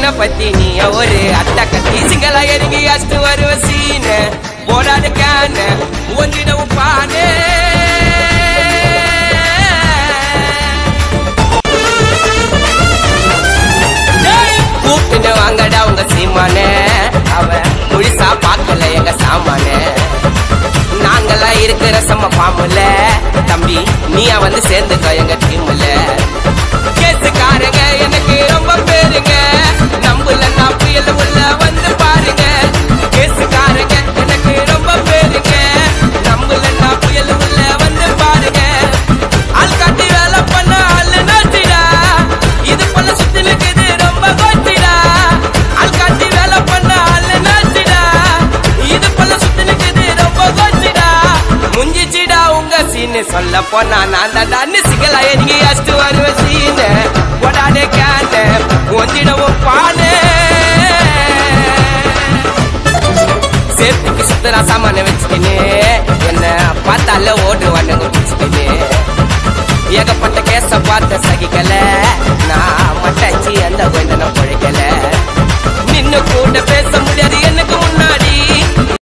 உன்னை பத்தி நீ ஒரு அத்தை கத்தி சிங்கள இறங்கி அஷ்டு வருவ சீன போடாது கேன ஒன்றிடவும் பானே கூப்பிட்டு வாங்கடா உங்க சீமானே அவன் முழுசா பார்க்கல எங்க சாமானே நாங்கெல்லாம் இருக்கிற செம்ம பாம்புல தம்பி நீயா வந்து சேர்ந்துக்க எங்க டீம்ல கேசுக்காரங்க எனக்கு ரொம்ப பேருங்க நம்புல நான் புயல் உள்ள வந்து பாருங்க கேசுக்காரங்க எனக்கு ரொம்ப பேருங்க நம்புல நான் புயல் உள்ள வந்து பாருங்க ஆள் காட்டி வேலை பண்ண ஆளு நாட்டிடா இது போல சுத்தி இருக்குது ரொம்ப கோச்சிடா ஆள் காட்டி வேலை பண்ண ஆளு நாட்டிடா இது போல சுத்தி இருக்குது ரொம்ப கோச்சிடா முஞ்சிச்சிடா உங்க சீனு சொல்ல போனா நான் தான் தான் சிக்கலா எனக்கு அஷ்டு வருவ சீனு போடாதே கேன ஒஞ்சிடவும் பானே சேர்த்துக்கு சுத்தரா சாமான வச்சுக்கினு என்ன பார்த்தால ஓடுவானுங்க பிடிச்சிக்கினு ஏகப்பட்ட கேஸ பார்த்து